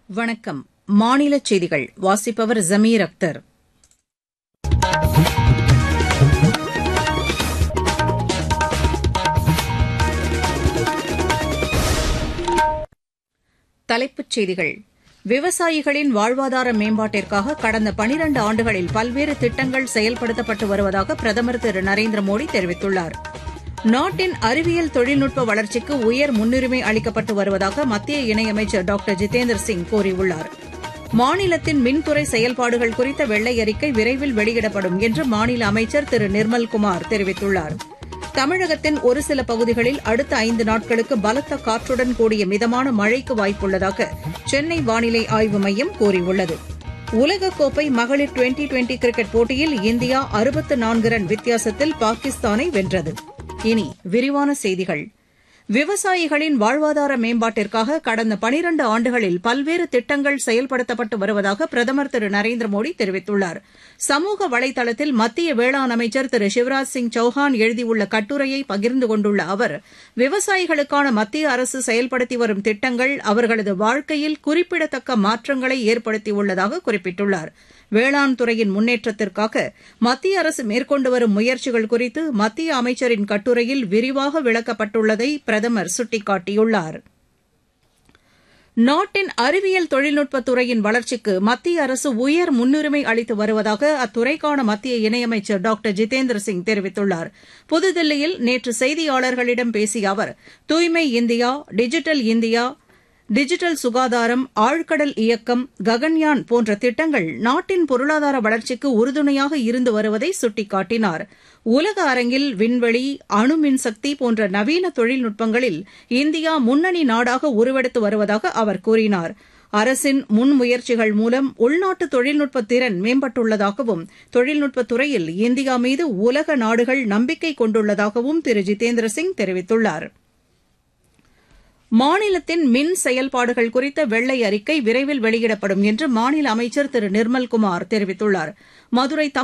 வணக்கம் மாநிலச் செய்திகள் வாசிப்பவர் ஜமீர் அக்தர் தலைப்புச் செய்திகள் விவசாயிகளின் வாழ்வாதார மேம்பாட்டிற்காக கடந்த பனிரண்டு ஆண்டுகளில் பல்வேறு திட்டங்கள் செயல்படுத்தப்பட்டு வருவதாக பிரதமர் திரு நரேந்திர மோடி தெரிவித்துள்ளார் நாட்டின் அறிவியல் தொழில்நுட்ப வளர்ச்சிக்கு உயர் முன்னுரிமை அளிக்கப்பட்டு வருவதாக மத்திய இணையமைச்சர் டாக்டர் ஜிதேந்திர சிங் கூறியுள்ளார் மாநிலத்தின் மின்துறை செயல்பாடுகள் குறித்த வெள்ளை அறிக்கை விரைவில் வெளியிடப்படும் என்று மாநில அமைச்சர் திரு நிர்மல்குமார் தெரிவித்துள்ளார் தமிழகத்தின் ஒரு சில பகுதிகளில் அடுத்த ஐந்து நாட்களுக்கு பலத்த காற்றுடன் கூடிய மிதமான மழைக்கு வாய்ப்புள்ளதாக சென்னை வானிலை ஆய்வு மையம் கூறியுள்ளது உலகக்கோப்பை மகளிர் டுவெண்டி டுவெண்டி கிரிக்கெட் போட்டியில் இந்தியா அறுபத்து நான்கு ரன் வித்தியாசத்தில் பாகிஸ்தானை வென்றது இனி விரிவான செய்திகள் விவசாயிகளின் வாழ்வாதார மேம்பாட்டிற்காக கடந்த பனிரண்டு ஆண்டுகளில் பல்வேறு திட்டங்கள் செயல்படுத்தப்பட்டு வருவதாக பிரதமர் திரு நரேந்திர மோடி தெரிவித்துள்ளார் சமூக வலைதளத்தில் மத்திய வேளாண் அமைச்சர் திரு சிவராஜ் சிங் சௌஹான் எழுதியுள்ள கட்டுரையை பகிர்ந்து கொண்டுள்ள அவர் விவசாயிகளுக்கான மத்திய அரசு செயல்படுத்தி வரும் திட்டங்கள் அவர்களது வாழ்க்கையில் குறிப்பிடத்தக்க மாற்றங்களை ஏற்படுத்தியுள்ளதாக குறிப்பிட்டுள்ளார் வேளாண் துறையின் முன்னேற்றத்திற்காக மத்திய அரசு மேற்கொண்டு வரும் முயற்சிகள் குறித்து மத்திய அமைச்சரின் கட்டுரையில் விரிவாக விளக்கப்பட்டுள்ளதை பிரதமர் சுட்டிக்காட்டியுள்ளார் நாட்டின் அறிவியல் தொழில்நுட்பத் துறையின் வளர்ச்சிக்கு மத்திய அரசு உயர் முன்னுரிமை அளித்து வருவதாக அத்துறைக்கான மத்திய இணையமைச்சர் டாக்டர் ஜிதேந்திர சிங் தெரிவித்துள்ளார் புதுதில்லியில் நேற்று செய்தியாளர்களிடம் பேசிய அவர் தூய்மை இந்தியா டிஜிட்டல் இந்தியா டிஜிட்டல் சுகாதாரம் ஆழ்கடல் இயக்கம் ககன்யான் போன்ற திட்டங்கள் நாட்டின் பொருளாதார வளர்ச்சிக்கு உறுதுணையாக இருந்து வருவதை சுட்டிக்காட்டினார் உலக அரங்கில் விண்வெளி அணு மின்சக்தி போன்ற நவீன தொழில்நுட்பங்களில் இந்தியா முன்னணி நாடாக உருவெடுத்து வருவதாக அவர் கூறினார் அரசின் முன்முயற்சிகள் மூலம் உள்நாட்டு தொழில்நுட்ப திறன் மேம்பட்டுள்ளதாகவும் தொழில்நுட்பத் துறையில் இந்தியா மீது உலக நாடுகள் நம்பிக்கை கொண்டுள்ளதாகவும் திரு ஜிதேந்திர சிங் தெரிவித்துள்ளாா் மாநிலத்தின் மின் செயல்பாடுகள் குறித்த வெள்ளை அறிக்கை விரைவில் வெளியிடப்படும் என்று மாநில அமைச்சர் திரு நிர்மல்குமார் தெரிவித்துள்ளார் மதுரை